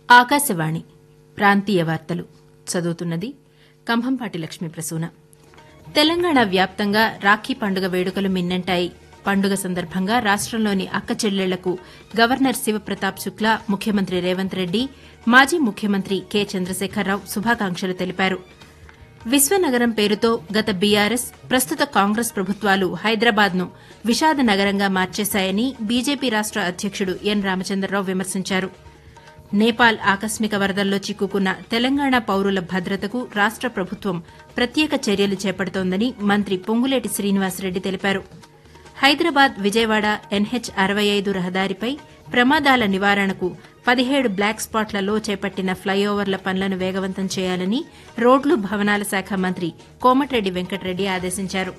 ఆకాశవాణి ప్రాంతీయ వార్తలు చదువుతున్నది కంభంపాటి లక్ష్మీ ప్రసూన తెలంగాణ వ్యాప్తంగా రాఖీ పండుగ వేడుకలు మిన్నంటాయి పండుగ సందర్భంగా రాష్టంలోని అక్క చెల్లెళ్లకు గవర్నర్ శివప్రతాప్ శుక్లా ముఖ్యమంత్రి రేవంత్ రెడ్డి మాజీ ముఖ్యమంత్రి కె చంద్రశేఖరరావు శుభాకాంక్షలు తెలిపారు విశ్వనగరం పేరుతో గత బీఆర్ఎస్ ప్రస్తుత కాంగ్రెస్ ప్రభుత్వాలు హైదరాబాద్ను విషాద నగరంగా మార్చేశాయని బీజేపీ రాష్ట అధ్యకుడు ఎన్ రామచంద్రరావు విమర్శించారు నేపాల్ ఆకస్మిక వరదల్లో చిక్కుకున్న తెలంగాణ పౌరుల భద్రతకు రాష్ట ప్రభుత్వం ప్రత్యేక చర్యలు చేపడుతోందని మంత్రి పొంగులేటి శ్రీనివాసరెడ్డి తెలిపారు హైదరాబాద్ విజయవాడ ఎన్హెచ్ అరవై ఐదు రహదారిపై ప్రమాదాల నివారణకు పదిహేడు బ్లాక్ స్పాట్లలో చేపట్టిన ఫ్లైఓవర్ల పనులను వేగవంతం చేయాలని రోడ్లు భవనాల శాఖ మంత్రి కోమటిరెడ్డి వెంకటరెడ్డి ఆదేశించారు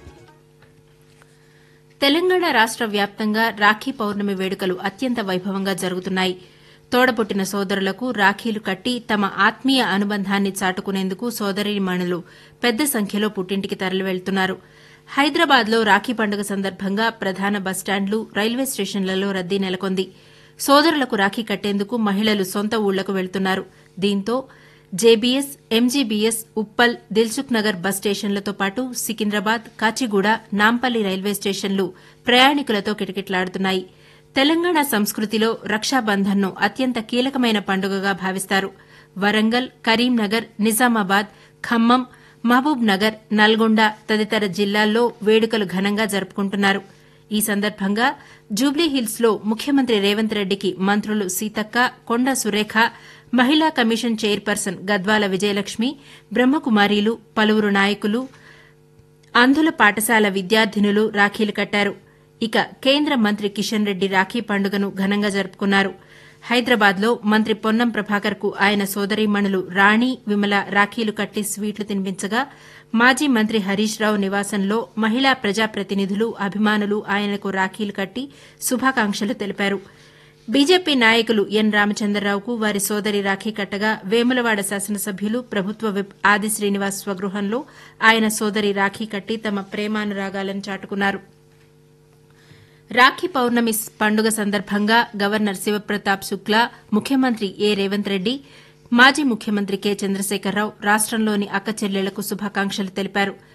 తెలంగాణ రాష్ట వ్యాప్తంగా రాఖీ పౌర్ణమి వేడుకలు అత్యంత వైభవంగా జరుగుతున్నాయి తోడపుట్టిన సోదరులకు రాఖీలు కట్టి తమ ఆత్మీయ అనుబంధాన్ని చాటుకునేందుకు సోదరీమణులు పెద్ద సంఖ్యలో పుట్టింటికి తరలివెళ్తున్నారు హైదరాబాద్లో రాఖీ పండుగ సందర్భంగా ప్రధాన బస్టాండ్లు రైల్వే స్టేషన్లలో రద్దీ నెలకొంది సోదరులకు రాఖీ కట్టేందుకు మహిళలు సొంత ఊళ్లకు వెళ్తున్నారు దీంతో JBS MGBS Uppal Dilsukh Nagar bus స్టేషన్లతో పాటు సికింద్రాబాద్ కాచిగూడ నాంపల్లి రైల్వే స్టేషన్లు ప్రయాణికులతో కిటకిటలాడుతున్నాయి తెలంగాణ సంస్కృతిలో రక్షాబంధన్ను అత్యంత కీలకమైన పండుగగా భావిస్తారు వరంగల్ కరీంనగర్ నిజామాబాద్ ఖమ్మం మహబూబ్ నగర్ నల్గొండ తదితర జిల్లాల్లో వేడుకలు ఘనంగా జరుపుకుంటున్నారు ఈ సందర్భంగా జూబ్లీహిల్స్ లో ముఖ్యమంత్రి రేవంత్ రెడ్డికి మంత్రులు సీతక్క కొండ సురేఖ మహిళా కమిషన్ చైర్పర్సన్ గద్వాల విజయలక్ష్మి బ్రహ్మకుమారీలు పలువురు నాయకులు అంధుల పాఠశాల విద్యార్థినులు రాఖీలు కట్టారు ఇక కేంద్ర మంత్రి కిషన్ రెడ్డి రాఖీ పండుగను ఘనంగా జరుపుకున్నారు హైదరాబాద్లో మంత్రి పొన్నం ప్రభాకర్ కు ఆయన సోదరీమణులు రాణి విమల రాఖీలు కట్టి స్వీట్లు తినిపించగా మాజీ మంత్రి హరీష్ రావు నివాసంలో మహిళా ప్రజాప్రతినిధులు అభిమానులు ఆయనకు రాఖీలు కట్టి శుభాకాంక్షలు తెలిపారు బీజేపీ నాయకులు ఎన్ రామచంద్రరావుకు వారి సోదరి రాఖీ కట్టగా వేములవాడ శాసనసభ్యులు ప్రభుత్వ విప్ ఆది శ్రీనివాస్ స్వగృహంలో ఆయన సోదరి రాఖీ కట్టి తమ ప్రేమానురాగాలను చాటుకున్నారు రాఖీ పౌర్ణమి పండుగ సందర్భంగా గవర్నర్ శివప్రతాప్ శుక్లా ముఖ్యమంత్రి ఏ రేవంత్ రెడ్డి మాజీ ముఖ్యమంత్రి కె చంద్రశేఖరరావు రాష్టంలోని అక్క చెల్లెళ్లకు శుభాకాంక్షలు తెలిపారు